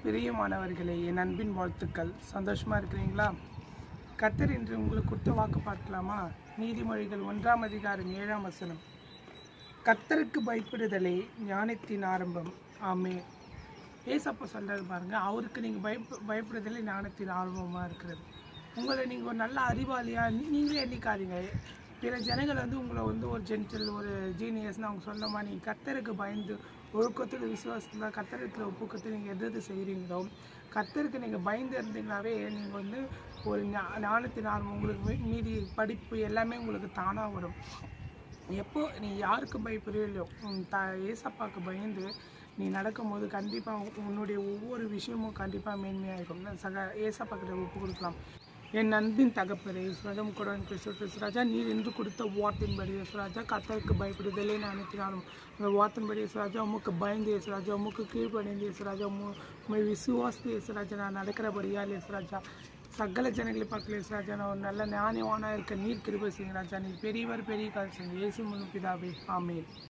பிரியமானவர்களே என் அன்பின் வாழ்த்துக்கள் சந்தோஷமா இருக்கிறீங்களா கத்தர் என்று உங்களுக்கு கொடுத்த வாக்கு பார்க்கலாமா நீதிமொழிகள் ஒன்றாம் அதிகாரம் ஏழாம் வசனம் கத்தருக்கு பயப்படுதலே ஞானத்தின் ஆரம்பம் ஆமே ஏசப்பா சொல்றாரு பாருங்க அவருக்கு நீங்க பயப்ப பயப்படுதலே ஞானத்தின் ஆரம்பமா இருக்கிறது உங்களை நீங்க ஒரு நல்ல அறிவாளியா நீ- நீங்களே எண்ணிக்காதீங்க பிற ஜனங்கள் வந்து உங்களை வந்து ஒரு ஜென்டில் ஒரு ஜீனியஸ்னு அவங்க சொன்னமா நீங்க கத்தருக்கு பயந்து ஒழுக்கத்தில் விசுவாசத்தில் கத்தரத்தில் ஒப்புக்கத்தை நீங்கள் எது எது செய்கிறீங்களோ கத்தருக்கு நீங்கள் பயந்து இருந்தீங்களாவே நீங்கள் வந்து ஒரு ஞா- ஞானத்தின் ஆர்வம் உங்களுக்கு மீ- மீதி படிப்பு எல்லாமே உங்களுக்கு தானாக வரும் எப்போ நீ யாருக்கு பயப்படுறியோ இல்லையோ உன் த ஏசப்பாக்கு பயந்து நீ நடக்கும்போது கண்டிப்பாக உன்னுடைய ஒவ்வொரு விஷயமும் கண்டிப்பாக மேன்மையாக இருக்கும் நான் சக ஏசப்பா கிட்ட ஒப்பு கொடுக்கலாம் என் அன்பின் தகப்பரே சுரஜம் கூட பேசுராஜா நீர் என்று கொடுத்த வார்த்தையின்படி சுராஜா கத்தருக்கு பயப்படுதலே நான் அனுப்பினாலும் அந்த வார்த்தையின்படி சுராஜா உமக்கு பயந்து இயேசுராஜா உமக்கு கீழ்ப்படைந்து இயேசுராஜா உம உண்மை விசுவாசித்து இயேசுராஜா நான் நடக்கிறபடியால் இயேசுராஜா சகல ஜனங்களை பார்க்கல இயேசுராஜா நான் ஒரு நல்ல ஞானவானா இருக்க நீர் கிருபை செய்யுங்க ராஜா நீர் பெரியவர் பெரிய கால் செய்யுங்க இயேசு முன்னு பிதாவே ஆமென்